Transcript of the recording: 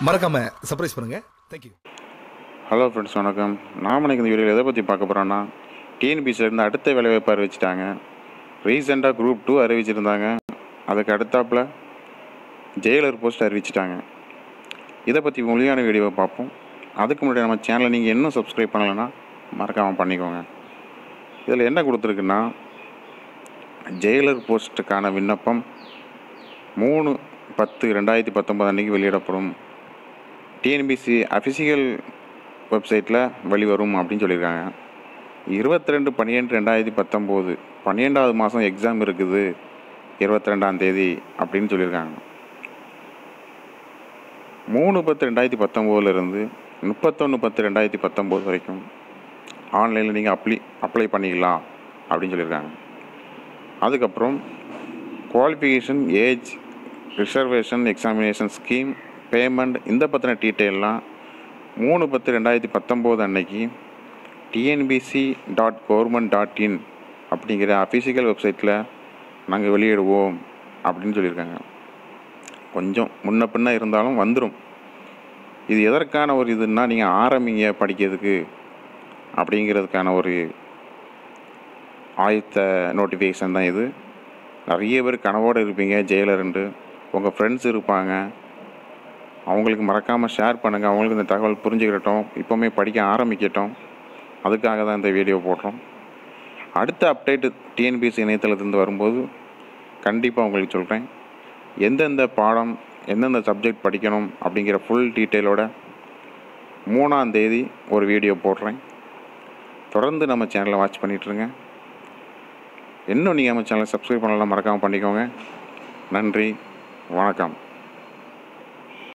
மறக்காம சர்ப்ரைஸ் பண்ணுங்க thank you hello friends வணக்கம் நாம் இன்னைக்கு இந்த வீடியோவில் எதை பற்றி பார்க்க போகிறோன்னா டிஎன்பிசிலேருந்து அடுத்த வேலைவாய்ப்பு அறிவிச்சிட்டாங்க ரீசெண்டாக குரூப் டூ அறிவிச்சிருந்தாங்க அதுக்கு அடுத்தாப்பில் ஜெயிலர் போஸ்ட் அறிவிச்சிட்டாங்க இதை பற்றி மொழியான வீடியோவை பார்ப்போம் அதுக்கு முன்னாடி நம்ம சேனலை நீங்கள் இன்னும் சப்ஸ்கிரைப் பண்ணலைன்னா மறக்காமல் பண்ணிக்கோங்க இதில் என்ன கொடுத்துருக்குன்னா ஜெயிலர் போஸ்ட்டுக்கான விண்ணப்பம் மூணு பத்து ரெண்டாயிரத்தி பத்தொம்பது அன்றைக்கி வெளியிடப்படும் டிஎன்பிசி அஃபிஷியல் வெப்சைட்டில் வெளிவரும் அப்படின்னு சொல்லியிருக்காங்க இருபத்தி ரெண்டு பன்னிரெண்டு ரெண்டாயிரத்தி பத்தொம்போது பன்னிரெண்டாவது மாதம் எக்ஸாம் இருக்குது இருபத்தி ரெண்டாம் தேதி அப்படின்னு சொல்லியிருக்காங்க மூணு பத்து ரெண்டாயிரத்தி பத்தொம்போதுலேருந்து முப்பத்தொன்று பத்து ரெண்டாயிரத்தி பத்தொம்போது வரைக்கும் ஆன்லைனில் நீங்கள் அப்ளை அப்ளை பண்ணிக்கலாம் அப்படின்னு சொல்லியிருக்காங்க அதுக்கப்புறம் qualification age reservation examination scheme payment இந்த பற்றின டீட்டெயிலாம் மூணு பத்து ரெண்டாயிரத்தி பத்தொம்போது அன்னைக்கு TNPSC dot government dot in அப்படிங்கிற அஃபிஷியல் வெப்சைட்டில் நாங்கள் வெளியிடுவோம் அப்படின்னு சொல்லியிருக்காங்க கொஞ்சம் முன்ன பின்ன இருந்தாலும் வந்துடும் இது எதற்கான ஒரு இதுன்னா நீங்கள் ஆரம்பிங்க படிக்கிறதுக்கு அப்படிங்கிறதுக்கான ஒரு ஆயத்த நோட்டிஃபிகேஷன் தான் இது நிறைய பேர் கனவோடு இருப்பீங்க ஜெயிலருண்டு உங்கள் ஃப்ரெண்ட்ஸ் இருப்பாங்க அவங்களுக்கு மறக்காமல் ஷேர் பண்ணுங்கள் அவங்களுக்கு இந்த தகவல் புரிஞ்சுக்கிட்டோம் இப்போவுமே படிக்க ஆரம்பிக்கட்டும் அதுக்காக தான் இந்த வீடியோ போடுறோம் அடுத்த அப்டேட்டு டிஎன்பிஎஸ்சி இணையதளத்துலேருந்து வரும்போது கண்டிப்பாக உங்களுக்கு சொல்கிறேன் எந்தெந்த பாடம் எந்தெந்த சப்ஜெக்ட் படிக்கணும் அப்படிங்கிற ஃபுல் டீட்டெயிலோட மூணாம் தேதி ஒரு வீடியோ போடுறேன் தொடர்ந்து நம்ம சேனலை வாட்ச் பண்ணிகிட்ருங்க இன்னும் நீங்கள் நம்ம சேனலை சப்ஸ்கிரைப் பண்ணலாம் மறக்காமல் பண்ணிக்கோங்க நன்றி வணக்கம்